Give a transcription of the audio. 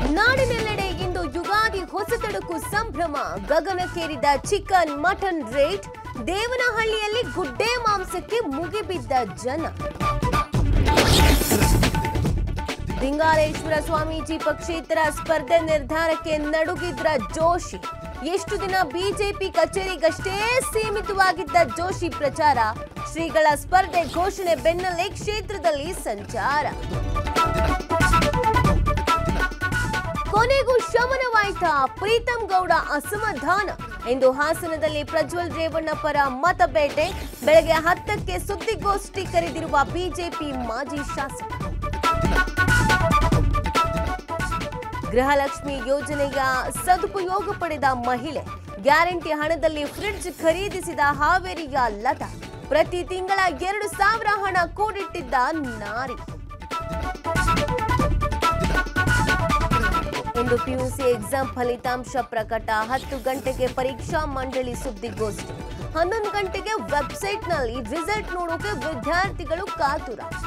ನಾಡಿನೆಲ್ಲೆಡೆ ಇಂದು ಯುಗಾದಿ ಹೊಸತಡಕು ಸಂಭ್ರಮ ಗಗನಕ್ಕೇರಿದ ಚಿಕನ್ ಮಟನ್ ರೇಟ್ ದೇವನಹಳ್ಳಿಯಲ್ಲಿ ಗುಡ್ಡೆ ಮಾಂಸಕ್ಕೆ ಮುಗಿಬಿದ್ದ ಜನ ಲಿಂಗಾಲೇಶ್ವರ ಸ್ವಾಮೀಜಿ ಪಕ್ಷೇತರ ಸ್ಪರ್ಧೆ ನಿರ್ಧಾರಕ್ಕೆ ನಡುಗಿದ್ರ ಜೋಶಿ ಎಷ್ಟು ದಿನ ಬಿಜೆಪಿ ಕಚೇರಿಗಷ್ಟೇ ಸೀಮಿತವಾಗಿದ್ದ ಜೋಶಿ ಪ್ರಚಾರ ಶ್ರೀಗಳ ಸ್ಪರ್ಧೆ ಘೋಷಣೆ ಬೆನ್ನಲ್ಲೇ ಕ್ಷೇತ್ರದಲ್ಲಿ ಸಂಚಾರ ಕೊನೆಗೂ ಶಮನವಾಯ್ತಾ ಪ್ರೀತಂ ಗೌಡ ಅಸಮಾಧಾನ ಇಂದು ಹಾಸನದಲ್ಲಿ ಪ್ರಜ್ವಲ್ ರೇವಣ್ಣ ಪರ ಮತಬೇಟೆ ಬೆಳಗ್ಗೆ ಹತ್ತಕ್ಕೆ ಸುದ್ದಿಗೋಷ್ಠಿ ಕರೆದಿರುವ ಬಿಜೆಪಿ ಮಾಜಿ ಶಾಸಕ ಗೃಹಲಕ್ಷ್ಮಿ ಯೋಜನೆಯ ಸದುಪಯೋಗ ಪಡೆದ ಮಹಿಳೆ ಗ್ಯಾರಂಟಿ ಹಣದಲ್ಲಿ ಫ್ರಿಡ್ಜ್ ಖರೀದಿಸಿದ ಹಾವೇರಿಯ ಲತಾ ಪ್ರತಿ ತಿಂಗಳ ಎರಡು ಸಾವಿರ ಹಣ ಕೂಡಿಟ್ಟಿದ್ದ ನಾರಿ ಇಂದು ಪಿಯುಸಿ ಎಕ್ಸಾಮ್ ಫಲಿತಾಂಶ ಪ್ರಕಟ ಹತ್ತು ಗಂಟೆಗೆ ಪರೀಕ್ಷಾ ಮಂಡಳಿ ಸುದ್ದಿಗೋಷ್ಠಿ ಹನ್ನೊಂದು ಗಂಟೆಗೆ ವೆಬ್ಸೈಟ್ನಲ್ಲಿ ರಿಸಲ್ಟ್ ನೋಡೋಕೆ ವಿದ್ಯಾರ್ಥಿಗಳು ಕಾತುರ